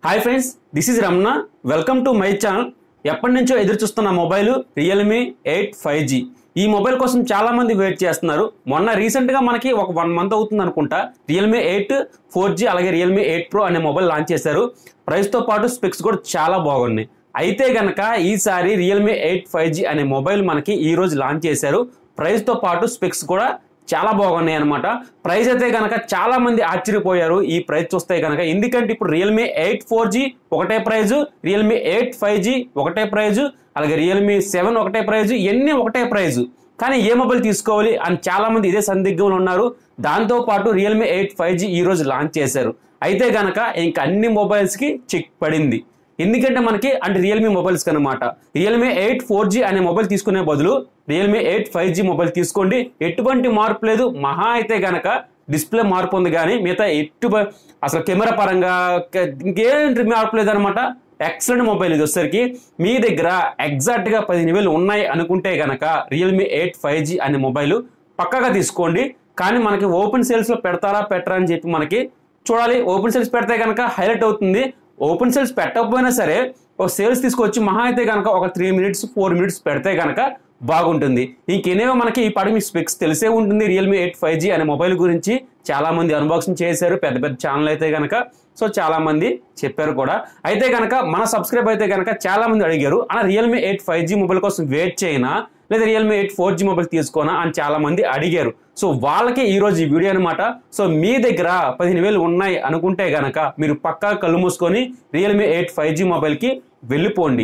hi friends this is Ramana welcome to my channel ఎప్పటి నుంచో ఎదురు చూస్తున్న mobile Realme eight five G ఈ మొబైల్ కోసం చాలా మంది వెయిట్ చేస్తున్నారు మొన్న రీసెంట్గా మనకి ఒక వన్ మంత్ అవుతుంది అనుకుంటా రియల్మీ ఎయిట్ ఫోర్ జీ అలాగే రియల్మీ ఎయిట్ ప్రో అనే మొబైల్ లాంచ్ చేశారు ప్రైస్తో పాటు స్పెక్స్ కూడా చాలా బాగున్నాయి అయితే గనక ఈసారి రియల్మీ ఎయిట్ ఫైవ్ జీ అనే మొబైల్ మనకి ఈ రోజు లాంచ్ చేశారు ప్రైస్తో పాటు స్పెక్స్ కూడా చాలా బాగున్నాయి అనమాట ప్రైస్ అయితే కనుక చాలా మంది ఆశ్చర్యపోయారు ఈ ప్రైస్ చూస్తే కనుక ఎందుకంటే ఇప్పుడు రియల్మీ ఎయిట్ ఫోర్ జీ ఒకటే price Realme eight five G ఒకటే ప్రైజు అలాగే రియల్మీ సెవెన్ ఒకటే ప్రైజు ఇవన్నీ ఒకటే ప్రైజు కానీ ఏ మొబైల్ తీసుకోవాలి అని చాలా మంది ఇదే సందిగ్ధంలో ఉన్నారు దాంతో పాటు రియల్మీ ఎయిట్ ఫైవ్ జీ ఈ రోజు లాంచ్ చేశారు అయితే గనక ఇంక అన్ని మొబైల్స్ కి చెక్ పడింది ఎందుకంటే మనకి అంటే రియల్మీ మొబైల్స్ అనమాట రియల్మీ ఎయిట్ ఫోర్ జీ అనే మొబైల్ తీసుకునే బదులు Realme eight five G mobile తీసుకోండి ఎటువంటి మార్పు లేదు మహా అయితే గనక డిస్ప్లే మార్పు ఉంది కానీ మిగతా ఎటు అసలు కెమెరా పరంగా క- ఇంకేం మార్పు లేదు అనమాట ఎక్సలెంట్ మొబైల్ ఇది వచ్చేసరికి మీ దగ్గర ఎగ్జాక్ట్ గా పదిహేను వేలు ఉన్నాయి అనుకుంటే గనక రియల్మీ ఎయిట్ ఫైవ్ జీ అనే మొబైల్ పక్కగా తీసుకోండి కానీ మనకి ఓపెన్ సేల్స్ లో పెడతారా పెట్టరా అని చెప్పి మనకి చూడాలి ఓపెన్ సేల్స్ పెడితే కనుక హైలైట్ అవుతుంది ఓపెన్ సేల్స్ పెట్టకపోయినా సరే ఒక సేల్స్ తీసుకొచ్చి మహా అయితే కనుక ఒక త్రీ మినిట్స్ ఫోర్ మినిట్స్ పెడితే కనుక బాగుంటుంది ఇంకేనేవో మనకి ఈ పాటి మీ స్పెక్స్ తెలిసే ఉంటుంది రియల్మీ ఎయిట్ ఫైవ్ జీ అనే మొబైల్ గురించి చాలా మంది అన్బాక్సింగ్ చేశారు పెద్ద పెద్ద ఛానల్ అయితే కనుక సో చాలా మంది చెప్పారు కూడా అయితే కనుక మన సబ్స్క్రైబ్ అయితే కనుక చాలా మంది అడిగారు అలా Realme eight five G mobile కోసం వెయిట్ చేయనా లేదా Realme eight four G mobile తీసుకోనా అని చాలా మంది అడిగారు సో వాళ్ళకి ఈ రోజు ఈ వీడియో అనమాట సో మీ దగ్గర పదిహేను వేలు ఉన్నాయి అనుకుంటే గనక మీరు పక్కా కళ్ళు మూసుకొని రియల్మీ ఎయిట్ ఫైవ్ జీ మొబైల్కి వెళ్ళిపోండి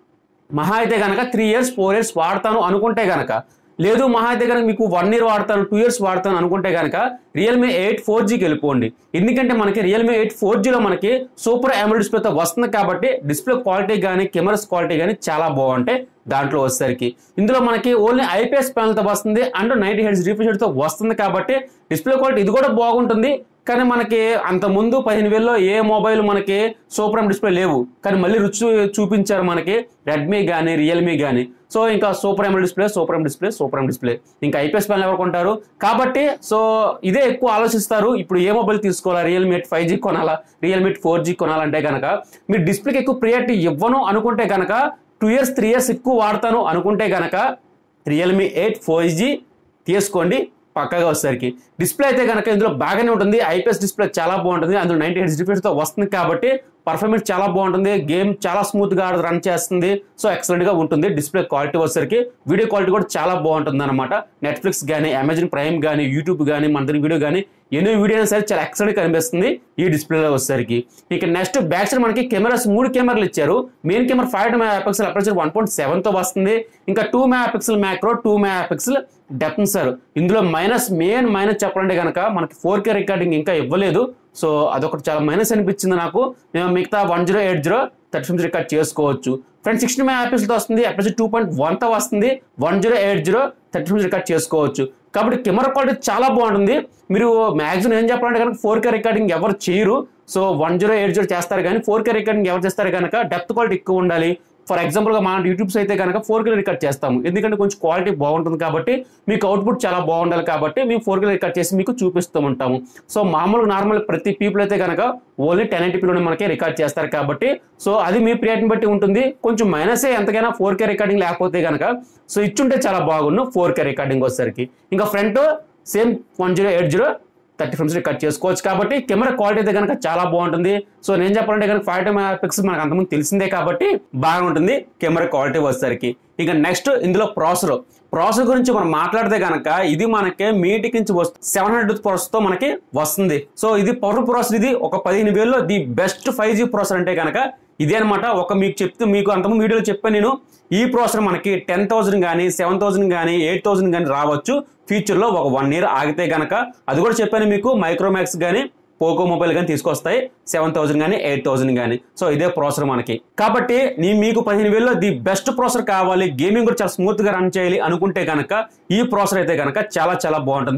మహా అయితే కనుక త్రీ ఇయర్స్ ఫోర్ ఇయర్స్ వాడతాను అనుకుంటే గనక లేదు మహా అయితే కనుక మీకు వన్ ఇయర్ వాడతాను టూ ఇయర్స్ వాడతాను అనుకుంటే కనుక రియల్మీ ఎయిట్ ఫోర్ జీకి వెళ్ళిపోండి ఎందుకంటే మనకి రియల్మీ ఎయిట్ ఫోర్ జీలో మనకి సూపర్ AMOLED డిస్ప్లేతో వస్తుంది కాబట్టి డిస్ప్లే క్వాలిటీ కానీ కెమెరాస్ క్వాలిటీ కానీ చాలా బాగుంటాయి దాంట్లో వచ్చేసరికి ఇందులో మనకి ఓన్లీ ఐపీఎస్ ప్యానల్తో వస్తుంది అండ్ నైన్టీ హెడ్స్ రిఫ్రెష్ తో వస్తుంది కాబట్టి డిస్ప్లే క్వాలిటీ ఇది కూడా బాగుంటుంది కానీ మనకి అంత ముందు పదిహేను వేలలో ఏ మొబైల్ మనకి సూపర్ ఎం డిస్ప్లే లేవు కానీ మళ్ళీ రుచి చూపించారు మనకి రెడ్మీ కానీ రియల్మీ కానీ సో ఇంకా super M display super M display super M display ఇంకా ఐపీఎస్ ప్యానల్ ఎవరు కొంటారు కాబట్టి సో ఇదే ఎక్కువ ఆలోచిస్తారు ఇప్పుడు ఏ మొబైల్ తీసుకోవాలా రియల్మీ ఎయిట్ ఫైవ్ జీ కొనాలా రియల్మీ ఎయిట్ ఫోర్ జీ కొనాలంటే కనుక మీరు డిస్ప్లేకి ఎక్కువ ప్రియారిటీ ఇవ్వను అనుకుంటే కనుక టూ ఇయర్స్ త్రీ ఇయర్స్ ఎక్కువ వాడతాను అనుకుంటే కనుక రియల్మీ ఎయిట్ ఫోర్ జీ తీసుకోండి పక్కగా వచ్చేసరికి డిస్ప్లే అయితే కనుక ఇందులో బాగానే ఉంటుంది ఐపీఎస్ డిస్ప్లే చాలా బాగుంటుంది అందులో నైన్టీ హెడ్స్ తో వస్తుంది కాబట్టి పర్ఫార్మెన్స్ చాలా బాగుంటుంది గేమ్ చాలా స్మూత్ గా రన్ చేస్తుంది సో ఎక్సలెంట్ గా ఉంటుంది డిస్ప్లే క్వాలిటీ వచ్చేసరికి వీడియో క్వాలిటీ కూడా చాలా బాగుంటుంది అనమాట నెట్ఫ్లిక్స్ కానీ అమెజాన్ ప్రైమ్ కానీ యూట్యూబ్ కానీ మన దగ్గర వీడియో కానీ ఎన్ని వీడియో అయినా సరే చాలా ఎక్సలెంట్ కనిపిస్తుంది ఈ డిస్ప్లేలో వచ్చేసరికి ఇక నెక్స్ట్ బ్యాక్ సైడ్ మనకి కెమెరాస్ మూడు కెమెరాలు ఇచ్చారు main camera five mega pixel aperture one point seven తో వస్తుంది ఇంకా two mega pixel macro two mega pixel depth sir ఇందులో మైనస్ మెయిన్ మైనస్ చెప్పాలంటే కనుక మనకి ఫోర్ కే రికార్డింగ్ ఇంకా ఇవ్వలేదు సో అదొకటి చాలా మైనస్ అనిపించింది నాకు నేను మిగతా one zero eight zero thirty fifth record చేసుకోవచ్చు ఫ్రెండ్ సిక్స్టీ మెగా పిక్సెల్తో వస్తుంది అపర్చర్ టూ పాయింట్ వన్తో వస్తుంది one zero eight zero thirty fifth record చేసుకోవచ్చు కాబట్టి కెమెరా క్వాలిటీ చాలా బాగుంటుంది మీరు మ్యాక్సిమం ఏం చెప్పాలంటే కనుక ఫోర్ కే రికార్డింగ్ ఎవరు చేయరు so one zero eight zero చేస్తారు కానీ ఫోర్ కే రికార్డింగ్ ఎవరు చేస్తారు కనుక డెప్త్ క్వాలిటీ ఎక్కువ ఉండాలి ఫర్ ఎగ్జాంపుల్గా మన యూట్యూబ్స్ అయితే కనుక ఫోర్ కే రికార్డ్ చేస్తాము ఎందుకంటే కొంచెం క్వాలిటీ బాగుంటుంది కాబట్టి మీకు అవుట్పుట్ చాలా బాగుండాలి కాబట్టి మేము ఫోర్ కే రికార్డ్ చేసి మీకు చూపిస్తూ ఉంటాము సో మామూలుగా నార్మల్ ప్రతి పీపుల్ అయితే కనుక ఓన్లీ టెన్ ఎయిటీపీలోనే మనకి రికార్డ్ చేస్తారు కాబట్టి సో అది మీ ప్రియారిటీని బట్టి ఉంటుంది కొంచెం మైనసే ఎంతకైనా ఫోర్ కే రికార్డింగ్ లేకపోతే కనుక సో ఇచ్చుంటే చాలా బాగుండు ఫోర్ కే రికార్డింగ్ వచ్చేసరికి ఇంకా front same one zero eight zero thirty frames cut చేసుకోవచ్చు కాబట్టి కెమెరా క్వాలిటీ అయితే కనుక చాలా బాగుంటుంది సో నేను చెప్పాలంటే కనుక ఫైవ్ మెగా పిక్సెల్ మనకు అంతకుముందు తెలిసిందే కాబట్టి బాగా ఉంటుంది కెమెరా క్వాలిటీ వచ్చేసరికి ఇక నెక్స్ట్ ఇందులో ప్రాసెసర్ ప్రాసెసర్ గురించి మనం మాట్లాడితే కనుక ఇది మనకి మీటికి నుంచి వస్తుంది సెవెన్ హండ్రెడ్ ప్రాసెసర్ తో మనకి వస్తుంది సో ఇది పవర్ ప్రాసెసర్ ఇది ఒక పదిహేను వేలలో the best five G processor అంటే కనుక ఇదే అనమాట ఒక మీకు చెప్తూ మీకు అంతకుముందు వీడియోలో చెప్పాను నేను ఈ ప్రాసెసర్ మనకి టెన్ థౌసండ్ కానీ సెవెన్ థౌసండ్ కానీ ఎయిట్ థౌసండ్ కానీ రావచ్చు ఫ్యూచర్లో ఒక వన్ ఇయర్ ఆగితే కనుక అది కూడా చెప్పాను మీకు మైక్రోమాక్స్ కానీ పోకో మొబైల్ కానీ తీసుకొస్తాయి సెవెన్ థౌసండ్ కానీ ఎయిట్ థౌసండ్ కానీ సో ఇదే ప్రాసెసర్ మనకి కాబట్టి నీ మీకు పదిహేను వేలలో ది బెస్ట్ ప్రాసెసర్ కావాలి గేమింగ్ కూడా చాలా స్మూత్ గా రన్ చేయాలి అనుకుంటే కనుక ఈ ప్రాసెసర్ అయితే కనుక చాలా చాలా బాగుంటుంది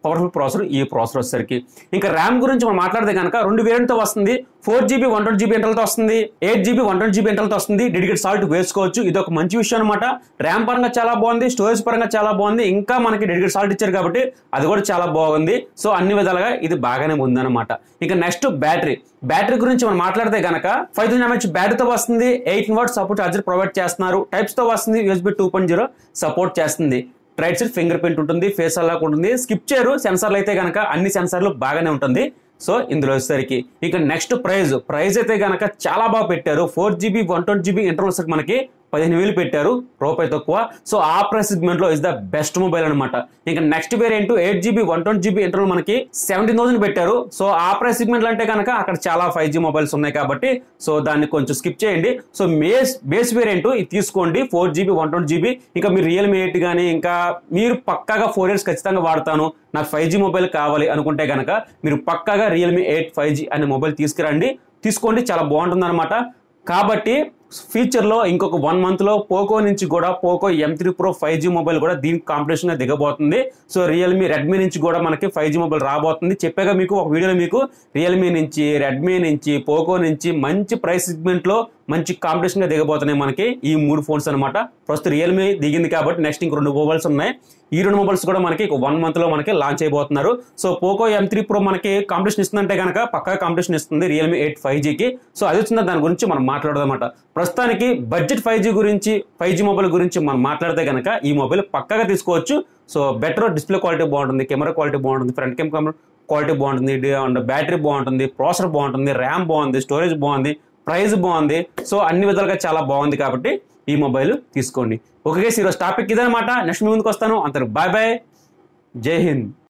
పవర్ఫుల్ ప్రాసెసర్ ఈ ప్రాసెసర్ వచ్చేసరికి ఇంకా ర్యామ్ గురించి మనం మాట్లాడితే కనుక రెండు వేరియంట్తో వస్తుంది four GB one twenty GB ఇంటర్తో వస్తుంది eight GB one twenty GB ఇంటర్తో వస్తుంది డెడికేట్ సాల్ట్ వేసుకోవచ్చు ఇది ఒక మంచి విషయం అనమాట ర్యామ్ పరంగా చాలా బాగుంది స్టోరేజ్ పరంగా చాలా బాగుంది ఇంకా మనకి డెడికేట్ సాల్ట్ ఇచ్చారు కాబట్టి అది కూడా చాలా బాగుంది సో అన్ని విధాలుగా ఇది బాగానే ఉందన్నమాట ఇంకా నెక్స్ట్ బ్యాటరీ బ్యాటరీ గురించి మనం మాట్లాడితే కనుక ఫైవ్ థౌసండ్ ఎంహెచ్ బ్యాటరీతో వస్తుంది eight watt support charger provide చేస్తున్నారు టైప్స్ తో వస్తుంది USB two point zero support చేస్తుంది రైట్ సైడ్ ఫింగర్ ప్రింట్ ఉంటుంది ఫేస్ అలా ఉంటుంది స్కిప్ చేయరు సెన్సార్లు అయితే కనుక అన్ని సెన్సార్లు బాగానే ఉంటుంది సో ఇందులో వచ్చేసరికి ఇక నెక్స్ట్ ప్రైజ్ ప్రైజ్ అయితే కనుక చాలా బాగా పెట్టారు four GB one twenty GB internals మనకి పదిహేను వేలు పెట్టారు రూపాయి తక్కువ సో ఆ ప్రైస్ సెగ్మెంట్ లో ఇస్ ద బెస్ట్ మొబైల్ అనమాట ఇంకా next variant eight GB one twenty GB internal మనకి సెవెంటీన్ థౌసండ్ పెట్టారు సో ఆ ప్రైస్ సెగ్మెంట్ అంటే కనుక అక్కడ చాలా ఫైవ్ జీ మొబైల్స్ ఉన్నాయి కాబట్టి సో దాన్ని కొంచెం స్కిప్ చేయండి సో బేస్ బేస్ వేరియంట్ ఇది తీసుకోండి four GB one twenty GB ఇంకా మీరు రియల్మీ ఎయిట్ కానీ ఇంకా మీరు పక్కాగా ఫోర్ ఇయర్స్ ఖచ్చితంగా వాడతాను నాకు ఫైవ్ జీ మొబైల్ కావాలి అనుకుంటే కనుక మీరు పక్కాగా రియల్మీ ఎయిట్ ఫైవ్ జీ అనే మొబైల్ తీసుకురండి తీసుకోండి చాలా బాగుంటుంది అనమాట కాబట్టి ఫ్యూచర్లో ఇంకొక వన్ మంత్లో పోకో నుంచి కూడా Poco M three pro five G mobile కూడా దీనికి కాంపిటీషన్గా దిగబోతుంది సో రియల్మీ రెడ్మీ నుంచి కూడా మనకి ఫైవ్ జీ మొబైల్ రాబోతుంది చెప్పాక మీకు ఒక వీడియోలో మీకు రియల్మీ నుంచి రెడ్మీ నుంచి పోకో నుంచి మంచి ప్రైస్ సెగ్మెంట్లో మంచి కాంపిటీషన్గా దిగబోతున్నాయి మనకి ఈ మూడు ఫోన్స్ అనమాట ప్రస్తుతం రియల్మీ దిగింది కాబట్టి నెక్స్ట్ ఇంక రెండు మొబైల్స్ ఉన్నాయి ఈ రెండు మొబైల్స్ కూడా మనకి వన్ మంత్ లో మనకి లాంచ్ అయిపోతున్నారు so Poco M three pro మనకి కాంపిటీషన్ ఇస్తుందంటే కనుక పక్కా కాంపిటీషన్ ఇస్తుంది రియల్మీ ఎయిట్ ఫైవ్ జీకి సో అది వచ్చిందా దాని గురించి మనం మాట్లాడదాం అనమాట ప్రస్తుతానికి బడ్జెట్ ఫైవ్ జీ గురించి ఫైవ్ జీ మొబైల్ గురించి మనం మాట్లాడితే కనుక ఈ మొబైల్ పక్కగా తీసుకోవచ్చు సో బెటర్ డిస్ప్లే క్వాలిటీ బాగుంటుంది కెమెరా క్వాలిటీ బాగుంటుంది ఫ్రంట్ కెమెరా క్వాలిటీ బాగుంటుంది అండ్ బ్యాటరీ బాగుంటుంది ప్రాసెసర్ బాగుంటుంది ర్యామ్ బాగుంది స్టోరేజ్ బాగుంది ప్రైస్ బాగుంది సో అన్ని విధాలుగా చాలా బాగుంది కాబట్టి ఈ మొబైల్ తీసుకోండి ఓకే ఈరోజు టాపిక్ ఇదనమాట నెక్స్ట్ మీ ముందుకు వస్తాను అంతకు బాయ్ బాయ్ జై హింద్